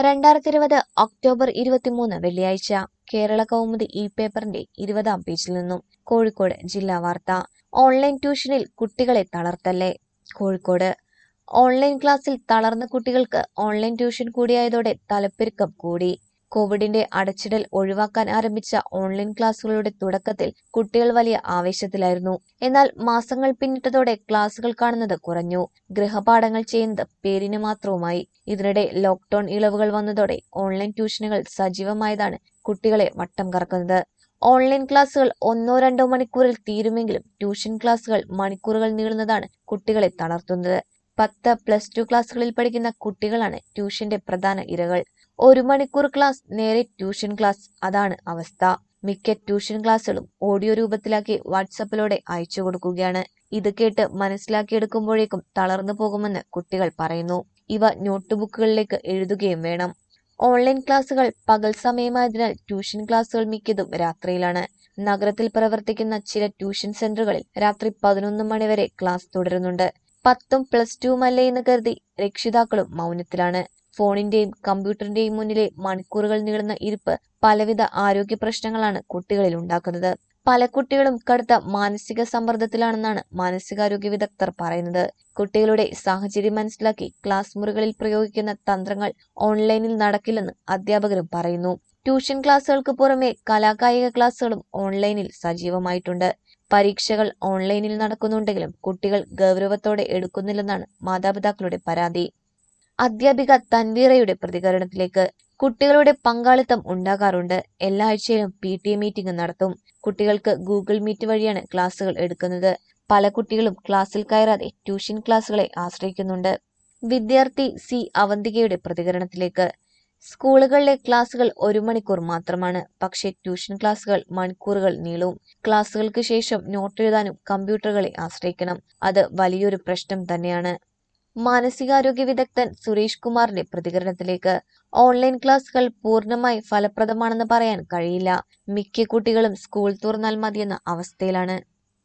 രണ്ടായിരത്തി ഇരുപത് ഒക്ടോബർ ഇരുപത്തിമൂന്ന് വെള്ളിയാഴ്ച കേരള കൗമുദി ഇ പേപ്പറിന്റെ ഇരുപതാം പേജിൽ നിന്നും കോഴിക്കോട് ജില്ലാ വാർത്ത ഓൺലൈൻ ട്യൂഷനിൽ കുട്ടികളെ തളർത്തല്ലേ കോഴിക്കോട് ഓൺലൈൻ ക്ലാസ്സിൽ തളർന്ന കുട്ടികൾക്ക് ഓൺലൈൻ ട്യൂഷൻ കൂടിയായതോടെ തലപ്പെരുക്കം കൂടി കോവിഡിന്റെ അടച്ചിടൽ ഒഴിവാക്കാൻ ആരംഭിച്ച ഓൺലൈൻ ക്ലാസുകളുടെ തുടക്കത്തിൽ കുട്ടികൾ വലിയ ആവേശത്തിലായിരുന്നു എന്നാൽ മാസങ്ങൾ പിന്നിട്ടതോടെ ക്ലാസുകൾ കാണുന്നത് കുറഞ്ഞു ഗൃഹപാഠങ്ങൾ ചെയ്യുന്നത് പേരിന് മാത്രവുമായി ഇതിനിടെ ലോക്ക്ഡൌൺ ഇളവുകൾ വന്നതോടെ ഓൺലൈൻ ട്യൂഷനുകൾ സജീവമായതാണ് കുട്ടികളെ വട്ടം കറക്കുന്നത് ഓൺലൈൻ ക്ലാസുകൾ ഒന്നോ രണ്ടോ മണിക്കൂറിൽ തീരുമെങ്കിലും ട്യൂഷൻ ക്ലാസുകൾ മണിക്കൂറുകൾ നീളുന്നതാണ് കുട്ടികളെ തളർത്തുന്നത് പത്ത് പ്ലസ് ടു ക്ലാസ്സുകളിൽ പഠിക്കുന്ന കുട്ടികളാണ് ട്യൂഷന്റെ പ്രധാന ഇരകൾ ഒരു മണിക്കൂർ ക്ലാസ് നേരെ ട്യൂഷൻ ക്ലാസ് അതാണ് അവസ്ഥ മിക്ക ട്യൂഷൻ ക്ലാസ്സുകളും ഓഡിയോ രൂപത്തിലാക്കി വാട്സപ്പിലൂടെ അയച്ചു കൊടുക്കുകയാണ് ഇത് കേട്ട് മനസ്സിലാക്കിയെടുക്കുമ്പോഴേക്കും തളർന്നു പോകുമെന്ന് കുട്ടികൾ പറയുന്നു ഇവ നോട്ട് ബുക്കുകളിലേക്ക് എഴുതുകയും വേണം ഓൺലൈൻ ക്ലാസുകൾ പകൽ സമയമായതിനാൽ ട്യൂഷൻ ക്ലാസുകൾ മിക്കതും രാത്രിയിലാണ് നഗരത്തിൽ പ്രവർത്തിക്കുന്ന ചില ട്യൂഷൻ സെന്ററുകളിൽ രാത്രി പതിനൊന്ന് മണിവരെ ക്ലാസ് തുടരുന്നുണ്ട് പത്തും പ്ലസ് ടുവുമല്ലേ എന്ന് കരുതി രക്ഷിതാക്കളും മൗനത്തിലാണ് ഫോണിന്റെയും കമ്പ്യൂട്ടറിന്റെയും മുന്നിലെ മണിക്കൂറുകൾ നീളുന്ന ഇരിപ്പ് പലവിധ ആരോഗ്യ പ്രശ്നങ്ങളാണ് കുട്ടികളിൽ ഉണ്ടാക്കുന്നത് പല കുട്ടികളും കടുത്ത മാനസിക സമ്മർദ്ദത്തിലാണെന്നാണ് മാനസികാരോഗ്യ വിദഗ്ധർ പറയുന്നത് കുട്ടികളുടെ സാഹചര്യം മനസ്സിലാക്കി ക്ലാസ് മുറികളിൽ പ്രയോഗിക്കുന്ന തന്ത്രങ്ങൾ ഓൺലൈനിൽ നടക്കില്ലെന്ന് അധ്യാപകരും പറയുന്നു ട്യൂഷൻ ക്ലാസുകൾക്ക് പുറമെ കലാകായിക ക്ലാസുകളും ഓൺലൈനിൽ സജീവമായിട്ടുണ്ട് പരീക്ഷകൾ ഓൺലൈനിൽ നടക്കുന്നുണ്ടെങ്കിലും കുട്ടികൾ ഗൗരവത്തോടെ എടുക്കുന്നില്ലെന്നാണ് മാതാപിതാക്കളുടെ പരാതി അധ്യാപിക തൻവീറയുടെ പ്രതികരണത്തിലേക്ക് കുട്ടികളുടെ പങ്കാളിത്തം ഉണ്ടാകാറുണ്ട് എല്ലാ ആഴ്ചയിലും പി ടി എ മീറ്റിംഗ് നടത്തും കുട്ടികൾക്ക് ഗൂഗിൾ മീറ്റ് വഴിയാണ് ക്ലാസുകൾ എടുക്കുന്നത് പല കുട്ടികളും ക്ലാസ്സിൽ കയറാതെ ട്യൂഷൻ ക്ലാസുകളെ ആശ്രയിക്കുന്നുണ്ട് വിദ്യാർത്ഥി സി അവന്തികയുടെ പ്രതികരണത്തിലേക്ക് സ്കൂളുകളിലെ ക്ലാസുകൾ ഒരു മണിക്കൂർ മാത്രമാണ് പക്ഷേ ട്യൂഷൻ ക്ലാസുകൾ മണിക്കൂറുകൾ നീളും ക്ലാസുകൾക്ക് ശേഷം നോട്ട് എഴുതാനും കമ്പ്യൂട്ടറുകളെ ആശ്രയിക്കണം അത് വലിയൊരു പ്രശ്നം തന്നെയാണ് മാനസികാരോഗ്യ വിദഗ്ധൻ സുരേഷ് കുമാറിന്റെ പ്രതികരണത്തിലേക്ക് ഓൺലൈൻ ക്ലാസുകൾ പൂർണ്ണമായി ഫലപ്രദമാണെന്ന് പറയാൻ കഴിയില്ല മിക്ക കുട്ടികളും സ്കൂൾ തുറന്നാൽ മതിയെന്ന അവസ്ഥയിലാണ്